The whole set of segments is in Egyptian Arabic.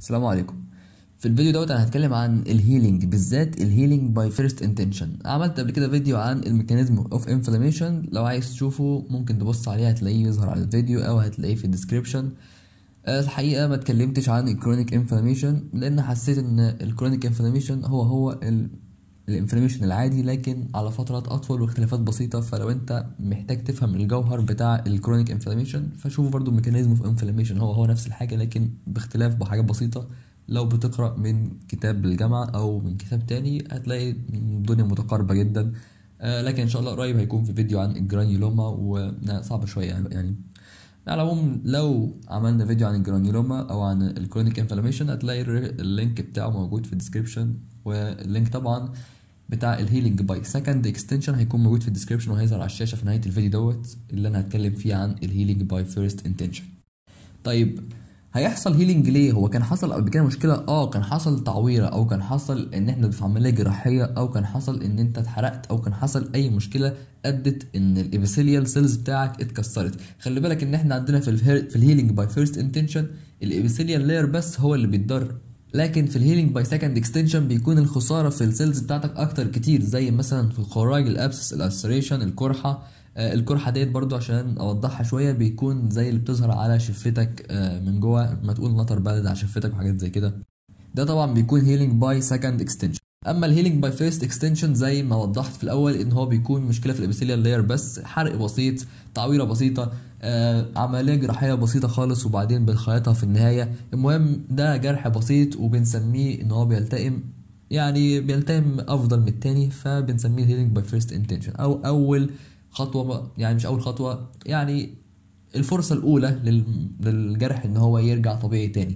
السلام عليكم في الفيديو دوت انا هتكلم عن الهيلينج بالذات الهيلينج باي فيرست انتنشن عملت قبل كده فيديو عن الميكانيزم اوف انفلاميشن لو عايز تشوفه ممكن تبص عليه هتلاقيه يظهر على الفيديو او هتلاقيه في الديسكريبشن الحقيقه ما اتكلمتش عن الكرونيك انفلاميشن لان حسيت ان الكرونيك انفلاميشن هو هو الانفلاميشن العادي لكن على فترات اطول واختلافات بسيطه فلو انت محتاج تفهم الجوهر بتاع الكرونيك انفلاميشن فشوف برضو ميكانيزم اوف انفلاميشن هو هو نفس الحاجه لكن باختلاف بحاجات بسيطه لو بتقرا من كتاب الجامعه او من كتاب تاني هتلاقي الدنيا متقاربه جدا آه لكن ان شاء الله قريب هيكون في فيديو عن الجرانيولوما وصعب شويه يعني على العموم لو عملنا فيديو عن الجرانيولوما او عن الكرونيك انفلاميشن هتلاقي اللينك بتاعه موجود في الديسكريبشن واللينك طبعا بتاع الهيلينج باي سكند اكستنشن هيكون موجود في الديسكريبشن وهيظهر على الشاشه في نهايه الفيديو دوت اللي انا هتكلم فيه عن الهيلينج باي فيرست انتنشن طيب هيحصل هيلينج ليه هو كان حصل قبل كده مشكله اه كان حصل تعويره او كان حصل ان احنا في عمليه جراحيه او كان حصل ان انت اتحرقت او كان حصل اي مشكله ادت ان الابيثيليال سيلز بتاعك اتكسرت خلي بالك ان احنا عندنا في الهير في الهيلينج باي فيرست انتنشن الابيثيليال لاير بس هو اللي بيتضرر لكن في الهيلينج باي سكند اكستنشن بيكون الخساره في السيلز بتاعتك اكتر كتير زي مثلا في الخراج الابسس الاسريشن القرحه آه القرحه ديت برضو عشان اوضحها شويه بيكون زي اللي بتظهر على شفتك آه من جوه ما تقول نطر بلد على شفتك وحاجات زي كده ده طبعا بيكون هيلينج باي سكند اكستنشن اما الهيلينج باي فيرست اكستنشن زي ما وضحت في الاول ان هو بيكون مشكله في الابيثيليال لاير بس حرق بسيط تعويره بسيطه آه عمليه جراحيه بسيطه خالص وبعدين بنخيطها في النهايه المهم ده جرح بسيط وبنسميه ان هو بيلتئم يعني بيلتئم افضل من التاني فبنسميه هيلينج باي فيرست انتنشن او اول خطوه يعني مش اول خطوه يعني الفرصه الاولى للجرح ان هو يرجع طبيعي تاني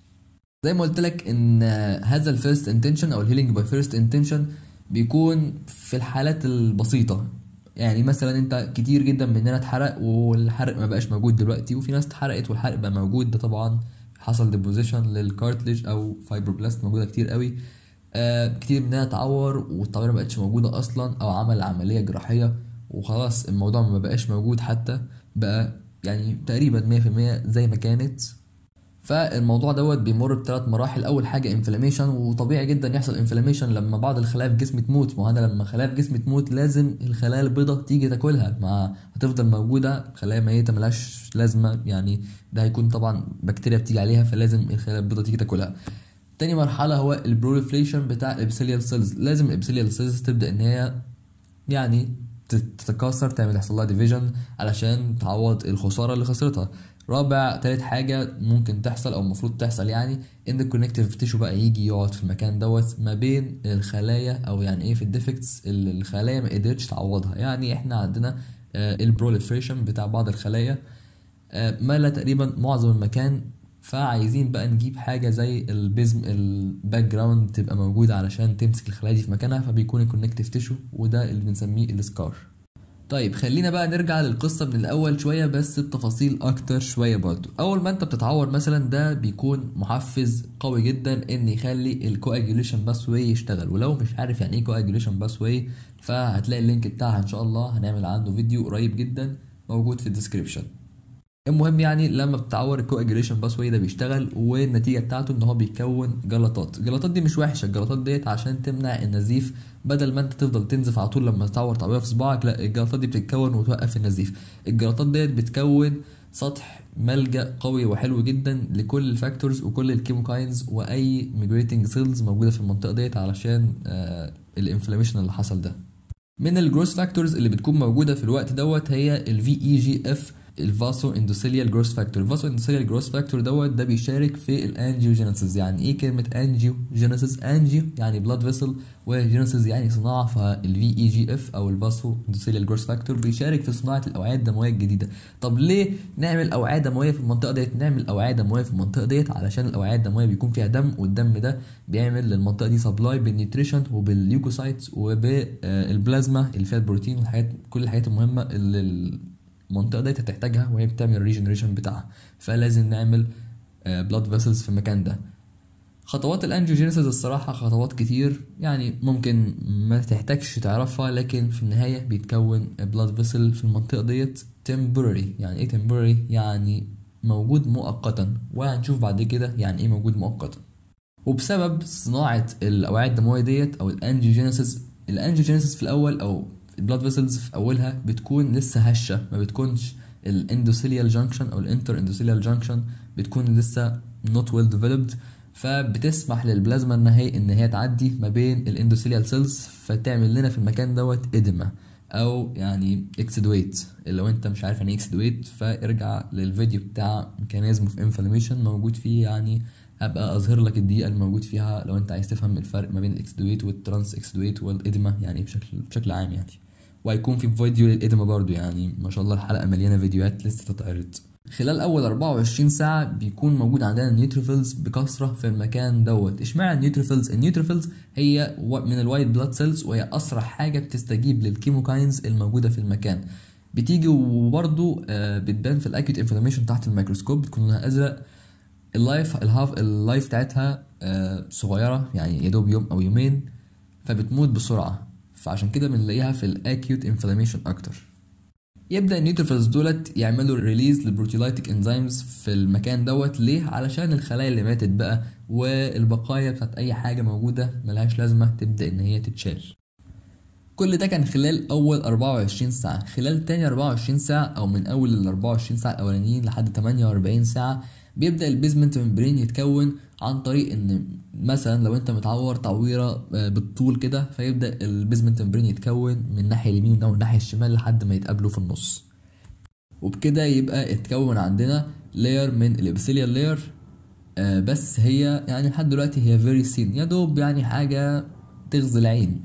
زي ما قلت لك ان هذا الفيرست انتنشن او الهيلينج باي فيرست انتنشن بيكون في الحالات البسيطه يعني مثلا انت كتير جدا مننا اتحرق والحرق ما بقاش موجود دلوقتي وفي ناس اتحرقت والحرق بقى موجود ده طبعا حصل ديبوزيشن للكارتليج او فايبروبلاست موجوده كتير قوي آه كتير مننا اتعور والتعويره ما بقتش موجوده اصلا او عمل عمليه جراحيه وخلاص الموضوع ما بقاش موجود حتى بقى يعني تقريبا 100% زي ما كانت فالموضوع دوت بيمر بثلاث مراحل اول حاجه انفلاميشن وطبيعي جدا يحصل انفلاميشن لما بعض الخلايا في الجسم تموت ما انا لما خلايا في الجسم تموت لازم الخلايا البيضاء تيجي تاكلها ما هتفضل موجوده خلايا ميته ملهاش لازمه يعني ده هيكون طبعا بكتيريا بتيجي عليها فلازم الخلايا البيضاء تيجي تاكلها تاني مرحله هو البروليفريشن بتاع الابسيليال سيلز لازم الابسيليال سيلز تبدا ان هي يعني تتكاثر تعمل يحصل لها ديفيجن علشان تعوض الخساره اللي خسرتها رابع تالت حاجة ممكن تحصل أو المفروض تحصل يعني إن الكونكتيف تيشو بقى يجي يقعد في المكان دوت ما بين الخلايا أو يعني إيه في الديفكتس اللي الخلايا ما قدرتش تعوضها يعني إحنا عندنا البروليفريشن بتاع بعض الخلايا ملا تقريبا معظم المكان فعايزين بقى نجيب حاجة زي البيزم الباك جراوند تبقى موجودة علشان تمسك الخلايا دي في مكانها فبيكون الكونكتيف تيشو وده اللي بنسميه السكار طيب خلينا بقى نرجع للقصه من الاول شويه بس بتفاصيل اكتر شويه برضو اول ما انت بتتعور مثلا ده بيكون محفز قوي جدا ان يخلي الكواجوليشن باس واي يشتغل ولو مش عارف يعني ايه كواجوليشن باس واي فهتلاقي اللينك بتاعها ان شاء الله هنعمل عنده فيديو قريب جدا موجود في الديسكريبشن المهم يعني لما بتعور الكواجوليشن باس واي ده بيشتغل والنتيجه بتاعته ان هو بيكون جلطات الجلطات دي مش وحشه الجلطات ديت عشان تمنع النزيف بدل ما انت تفضل تنزف على طول لما تعور تعويره في صباعك لا الجلطات دي بتتكون وتوقف النزيف الجلطات ديت بتكون سطح ملجا قوي وحلو جدا لكل الفاكتورز وكل الكيموكاينز واي ميجريتنج سيلز موجوده في المنطقه ديت علشان آه الانفلاميشن اللي حصل ده من الجروس فاكتورز اللي بتكون موجوده في الوقت دوت هي الفي اي جي اف الفاسو اندوثيليال جروس فاكتور الفاسو اندوثيليال جروس فاكتور دوت ده بيشارك في الانجيوجينيسيس يعني ايه كلمه انجيوجينيسيس انجيو يعني بلاد فيسل وجينيسيس يعني صناعه فالفي اي جي اف او الفاسو اندوثيليال جروس فاكتور بيشارك في صناعه الاوعيه الدمويه الجديده طب ليه نعمل اوعيه دمويه في المنطقه ديت نعمل اوعيه دمويه في المنطقه ديت علشان الاوعيه الدمويه بيكون فيها دم والدم ده بيعمل للمنطقه دي سبلاي بالنيوتريشن وبالليوكوسايتس وبالبلازما اللي فيها البروتين والحاجات كل الحاجات المهمه اللي المنطقه ديت هتحتاجها وهي بتعمل الريجنريشن بتاعها فلازم نعمل بلاد فيسلز في المكان ده خطوات الانجيوجينيسيس الصراحة خطوات كتير يعني ممكن ما تحتاجش تعرفها لكن في النهاية بيتكون بلاد فيسل في المنطقة ديت temporary يعني ايه temporary يعني موجود مؤقتا وهنشوف بعد كده يعني ايه موجود مؤقتا وبسبب صناعة الأوعية الدموية ديت أو الأنجيوجينيسيس الأنجيوجينيسيس في الأول أو البلاد فيسلز في أولها بتكون لسه هشة ما بتكونش الاندوثيليال جانكشن أو الانتر اندوثيليال جانكشن بتكون لسه not well developed فبتسمح للبلازما ان هي ان هي تعدي ما بين الاندوثيليال سيلز فتعمل لنا في المكان دوت ادما او يعني اكسدويت لو انت مش عارف يعني ايه اكسدويت فارجع للفيديو بتاع ميكانيزم اوف انفلاميشن موجود فيه يعني هبقى اظهر لك الدقيقه الموجود فيها لو انت عايز تفهم الفرق ما بين الاكسدويت والترانس اكسدويت والادما يعني بشكل بشكل عام يعني وهيكون في فيديو للادما برضو يعني ما شاء الله الحلقه مليانه فيديوهات لسه تتعرض خلال اول 24 ساعه بيكون موجود عندنا النيوتروفيلز بكثره في المكان دوت اشمعنى النيوتروفيلز النيوتروفيلز هي من الوايت بلاد سيلز وهي اسرع حاجه بتستجيب للكيموكاينز الموجوده في المكان بتيجي وبرضو آه، بتبان في الاكيوت انفلاميشن تحت الميكروسكوب بتكون لونها ازرق اللايف الهاف اللايف بتاعتها آه، صغيره يعني يا دوب يوم او يومين فبتموت بسرعه فعشان كده بنلاقيها في الاكيوت انفلاميشن اكتر يبدا النيوتروفيلز دولت يعملوا ريليز للبروتيلايتيك انزيمز في المكان دوت ليه علشان الخلايا اللي ماتت بقى والبقايا بتاعت اي حاجه موجوده ملهاش لازمه تبدا ان هي تتشال كل ده كان خلال اول 24 ساعه خلال تاني 24 ساعه او من اول ال 24 ساعه الاولانيين لحد 48 ساعه بيبدا البيزمنت ممبرين يتكون عن طريق ان مثلا لو انت متعور تعويره آه، بالطول كده فيبدا البيزمنت ممبرين يتكون من الناحيه اليمين او الناحيه الشمال لحد ما يتقابلوا في النص وبكده يبقى اتكون عندنا لاير من الابيثيليال لاير بس هي يعني لحد دلوقتي هي فيري سين يا دوب يعني حاجه تغزي العين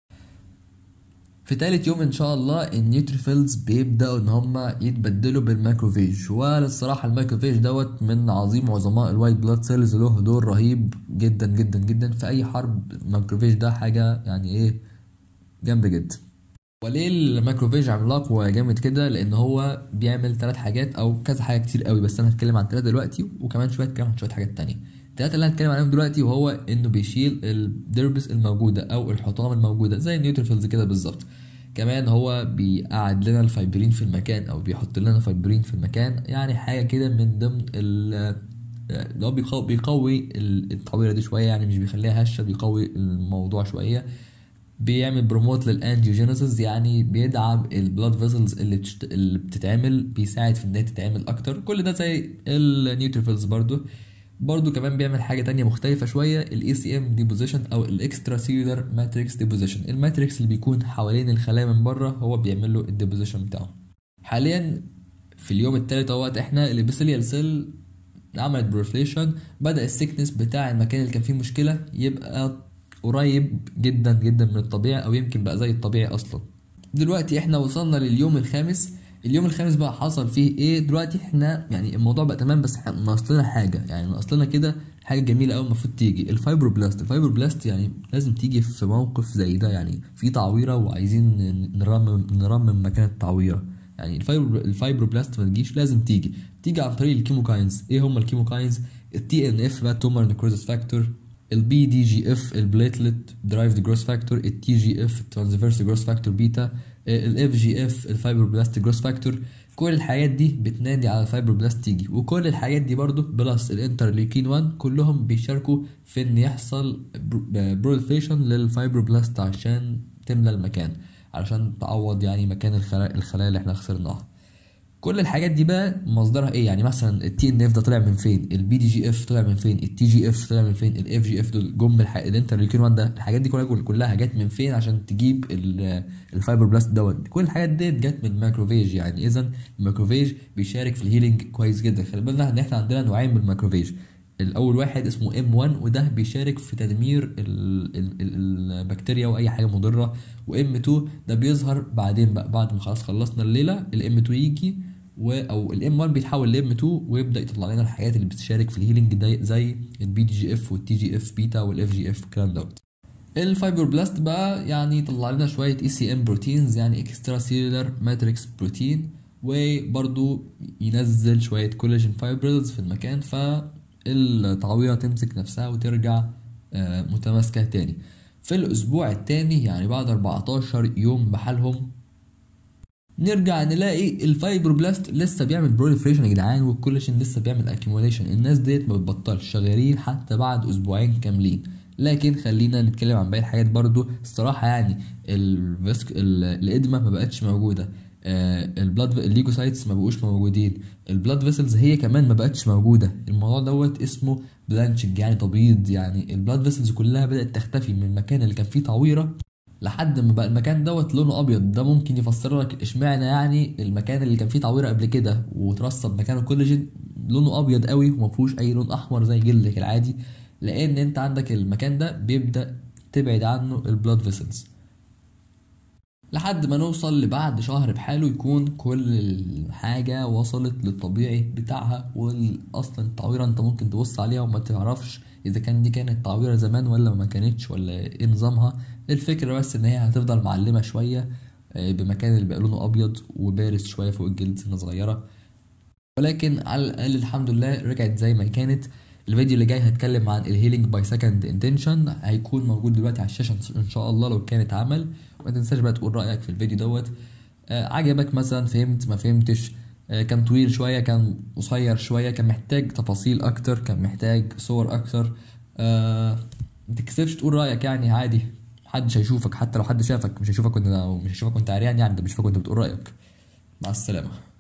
في تالت يوم ان شاء الله النيوتروفيلز بيبداوا ان هم يتبدلوا بالماكروفيج والصراحه الماكروفيج دوت من عظيم عظماء الوايت بلاد سيلز له دور رهيب جدا جدا جدا في اي حرب الماكروفيج ده حاجه يعني ايه جامده جدا وليه الماكروفيج عملاق وجامد كده لان هو بيعمل ثلاث حاجات او كذا حاجه كتير قوي بس انا هتكلم عن ثلاثه دلوقتي وكمان شويه هتكلم عن شويه حاجات تانية الثلاثه اللي هنتكلم عليهم دلوقتي وهو انه بيشيل الدربس الموجوده او الحطام الموجوده زي النيوتروفيلز كده بالظبط كمان هو بيقعد لنا الفايبرين في المكان او بيحط لنا فايبرين في المكان يعني حاجه كده من ضمن ال اللي هو بيقوي, بيقوي التعويره دي شويه يعني مش بيخليها هشه بيقوي الموضوع شويه بيعمل بروموت للانجيوجينيسيس يعني بيدعم البلاد فيسلز اللي بتشت... اللي بتتعمل بيساعد في انها تتعمل اكتر كل ده زي النيوتروفيلز برضو برضو كمان بيعمل حاجة تانية مختلفة شوية ال ECM deposition أو ال extra cellular matrix deposition الماتريكس اللي بيكون حوالين الخلايا من بره هو بيعمل له الديبوزيشن بتاعه حاليا في اليوم التالت اهوت احنا الابيثيليال سيل عملت بروفليشن بدأ السكنس بتاع المكان اللي كان فيه مشكلة يبقى قريب جدا جدا من الطبيعي أو يمكن بقى زي الطبيعي أصلا دلوقتي احنا وصلنا لليوم الخامس اليوم الخامس بقى حصل فيه ايه دلوقتي احنا يعني الموضوع بقى تمام بس ناقص لنا حاجه يعني ناقص لنا كده حاجه جميله قوي المفروض تيجي الفايبروبلاست الفايبروبلاست يعني لازم تيجي في موقف زي ده يعني في تعويره وعايزين نرمم نرمم مكان التعويره يعني الفايبرو الفايبروبلاست ما تجيش لازم تيجي تيجي عن طريق الكيموكاينز ايه هم الكيموكاينز التي ان اف بقى تومر نيكروزس فاكتور البي دي جي اف البليتلت درايفد جروس فاكتور التي جي اف الترانسفيرس جروس فاكتور بيتا الاف جي اف الفايبروبلاست جروس فاكتور كل الحاجات دي بتنادي على الفايبروبلاست تيجي وكل الحاجات دي برضو بلس الانترليكين 1 كلهم بيشاركوا في ان يحصل بروليفيشن للفايبروبلاست عشان تملى المكان علشان تعوض يعني مكان الخلايا الخلايا اللي احنا خسرناها كل الحاجات دي بقى مصدرها ايه يعني مثلا التي ان اف ده طلع من فين البي دي جي اف طلع من فين التي جي اف طلع من فين الاف جي اف دول جم الانترليكين 1 ده الحاجات دي كلها كلها جت من فين عشان تجيب الفايبر بلاست دوت كل الحاجات دي جت من الماكروفيج يعني اذا الماكروفيج بيشارك في الهيلينج كويس جدا خلي بالنا ان احنا عندنا نوعين من الماكروفيج الاول واحد اسمه ام 1 وده بيشارك في تدمير ال ال ال البكتيريا واي حاجه مضره وام 2 ده بيظهر بعدين بقى بعد ما خلاص خلصنا الليله الام 2 يجي و او الام 1 بيتحول لام 2 ويبدا يطلع لنا الحاجات اللي بتشارك في الهيلينج ده زي البي دي جي اف والتي جي اف بيتا والاف جي اف الكلام دوت الفايبروبلاست بقى يعني يطلع لنا شويه اي سي ام بروتينز يعني اكسترا سيلولار ماتريكس بروتين وبرضو ينزل شويه كولاجين فايبرز في المكان فالتعويره تمسك نفسها وترجع متماسكه تاني في الاسبوع التاني يعني بعد 14 يوم بحالهم نرجع نلاقي الفايبروبلاست لسه بيعمل بروليفريشن يا جدعان والكولاجين لسه بيعمل اكيوميليشن الناس ديت ما بتبطلش شغالين حتى بعد اسبوعين كاملين لكن خلينا نتكلم عن باقي الحاجات برضو الصراحه يعني الفيسك ال- الادمه ما بقتش موجوده آه البلاد الليجوسايتس ما بقوش موجودين البلاد فيسلز هي كمان ما بقتش موجوده الموضوع دوت اسمه بلانشنج يعني تبييض يعني البلاد فيسلز كلها بدات تختفي من المكان اللي كان فيه تعويره لحد ما بقى المكان دوت لونه ابيض ده ممكن يفسر لك اشمعنى يعني المكان اللي كان فيه تعويره قبل كده وترسب مكانه كولاجين لونه ابيض قوي وما فيهوش اي لون احمر زي جلدك العادي لان انت عندك المكان ده بيبدا تبعد عنه البلاد فيسلز لحد ما نوصل لبعد شهر بحاله يكون كل حاجة وصلت للطبيعي بتاعها واصلا التعويرة انت ممكن تبص عليها وما تعرفش اذا كان دي كانت تعويرة زمان ولا ما كانتش ولا ايه نظامها الفكرة بس ان هي هتفضل معلمة شوية آه، بمكان اللي بقى لونه ابيض وبارز شوية فوق الجلد سنة صغيرة ولكن على الاقل الحمد لله رجعت زي ما كانت الفيديو اللي جاي هتكلم عن الهيلينج باي سكند انتنشن هيكون موجود دلوقتي على الشاشه ان شاء الله لو كان اتعمل ما تنساش بقى تقول رايك في الفيديو دوت آه عجبك مثلا فهمت ما فهمتش آه كان طويل شويه كان قصير شويه كان محتاج تفاصيل اكتر كان محتاج صور اكتر آه ما تكسفش تقول رايك يعني عادي محدش هيشوفك حتى لو حد شافك مش هيشوفك وانت مش هيشوفك وانت عريان يعني ده مش هيشوفك وانت بتقول رايك مع السلامه